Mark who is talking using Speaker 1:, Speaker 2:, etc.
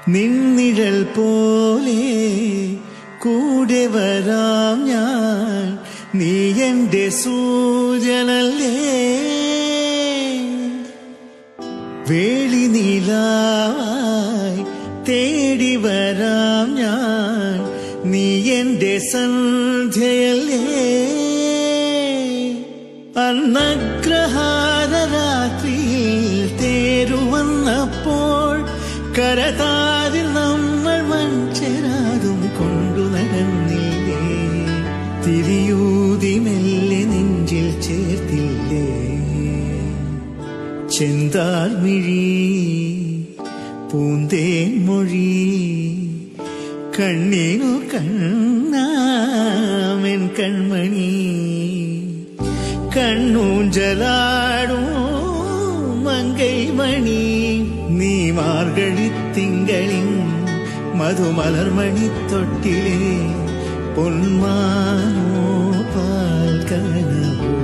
Speaker 1: നിന്നിഴൽ പോലെ കൂടെ വരാം ഞാൻ നീ എന്റെ സൂര്യനല്ലേ വേളി നീലായി തേടി വരാം ഞാൻ നീ എന്റെ സന്ധ്യയല്ലേ അന്നഗ്രഹാര രാത്രിയിൽ തേരുവന്നപ്പോൾ കരതാരിൽ നമ്മൾ മൺചെരാതും കൊണ്ടു നടന്നില്ലേ തിരിയൂതി മെല്ലെ നെഞ്ചിൽ ചേർത്തില്ലേ ചെന്താർമിഴി പൂന്തേൻ മൊഴി കണ്ണീനു കണ്ണാമൻ കൺമണി കണ്ണൂഞ്ചലാടും മങ്കൈ മണി നീ മാർഗഴി തിങ്കളിൻ മധുമലർമണി തൊട്ടിലെ പൊന്മാനോ പാൽക്കനവോ